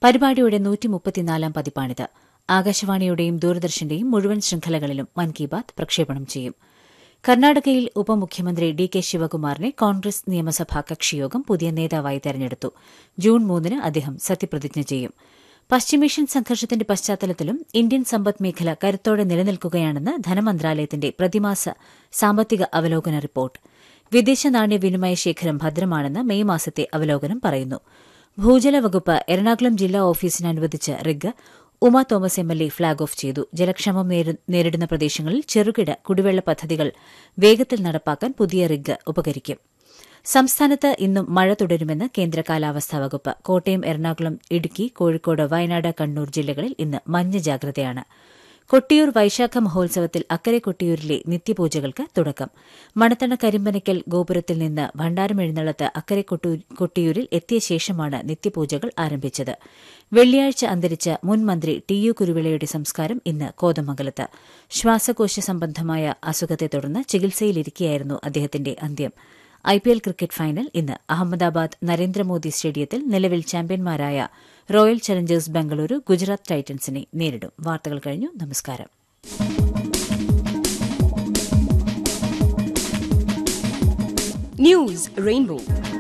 പരിപാടിയുടെ നൂറ്റിമുപ്പത്തിനാലാം പതിപ്പാണിത് ആകാശവാണിയുടെയും ദൂരദർശന്റെയും മുഴുവൻ ശൃംഖലകളിലും മൻ കി ബാത് പ്രക്ഷേപണം ചെയ്യും കർണാടകയിൽ ഉപമുഖ്യമന്ത്രി ഡി കെ ശിവകുമാറിനെ കോൺഗ്രസ് നിയമസഭാ കക്ഷിയോഗം പുതിയ നേതാവായി തെരഞ്ഞെടുത്തു ജൂൺ മൂന്നിന് അദ്ദേഹം സത്യപ്രതിജ്ഞ ചെയ്യും പശ്ചിമേഷ്യൻ സംഘർഷത്തിന്റെ പശ്ചാത്തലത്തിലും ഇന്ത്യൻ സമ്പദ് മേഖല കരുത്തോടെ നിലനിൽക്കുകയാണെന്ന് ധനമന്ത്രാലയത്തിന്റെ പ്രതിമാസ സാമ്പത്തിക അവലോകന റിപ്പോർട്ട് വിദേശ നാണ്യ വിനിമയ ശേഖരം ഭദ്രമാണെന്ന് മെയ് മാസത്തെ അവലോകനം പറയുന്നു ഭൂജല വകുപ്പ് എറണാകുളം ജില്ലാ ഓഫീസിന് അനുവദിച്ച rig Uma Thomas M L A flag off ചെയ്തു ജലക്ഷാമം നേരിടുന്ന പ്രദേശങ്ങളിൽ ചെറുകിട കുടിവെള്ള പദ്ധതികൾ വേഗത്തിൽ നടപ്പാക്കാൻ പുതിയ റിഗ് ഉപകരിക്കും സംസ്ഥാനത്ത് ഇന്നും മഴ തുടരുമെന്ന് കേന്ദ്ര കാലാവസ്ഥാ വകുപ്പ് കോട്ടയം എറണാകുളം ഇടുക്കി കോഴിക്കോട് വയനാട് കണ്ണൂർ ജില്ലകളിൽ ഇന്ന് മഞ്ഞ ജാഗ്രതയാണ് കൊട്ടിയൂർ വൈശാഖ മഹോത്സവത്തിൽ അക്കരെ കൊട്ടിയൂരിലെ നിത്യപൂജകൾക്ക് തുടക്കം മണത്തണ കരിമ്പനയ്ക്കൽ ഗോപുരത്തിൽ നിന്ന് ഭണ്ഡാരം എഴുന്നള്ളത്ത് അക്കരെ കൊട്ടിയൂരിൽ എത്തിയ ശേഷമാണ് നിത്യപൂജകൾ ആരംഭിച്ചത് വെള്ളിയാഴ്ച അന്തരിച്ച മുൻ മന്ത്രി ടി യു കുരുവിളയുടെ സംസ്കാരം ഇന്ന് കോതമംഗലത്ത് ശ്വാസകോശ സംബന്ധമായ അസുഖത്തെ തുടർന്ന് ചികിത്സയിലിരിക്കെയായിരുന്നു അദ്ദേഹത്തിന്റെ അന്ത്യം ഐപിഎൽ ക്രിക്കറ്റ് ഫൈനൽ ഇന്ന് അഹമ്മദാബാദ് നരേന്ദ്രമോദി സ്റ്റേഡിയത്തിൽ നിലവിൽ ചാമ്പ്യന്മാരായ റോയൽ ചലഞ്ചേഴ്സ് ബംഗളൂരു ഗുജറാത്ത് ടൈറ്റൻസിനെ നേരിടും വാർത്തകൾ കഴിഞ്ഞു നമസ്കാരം News Rainbow.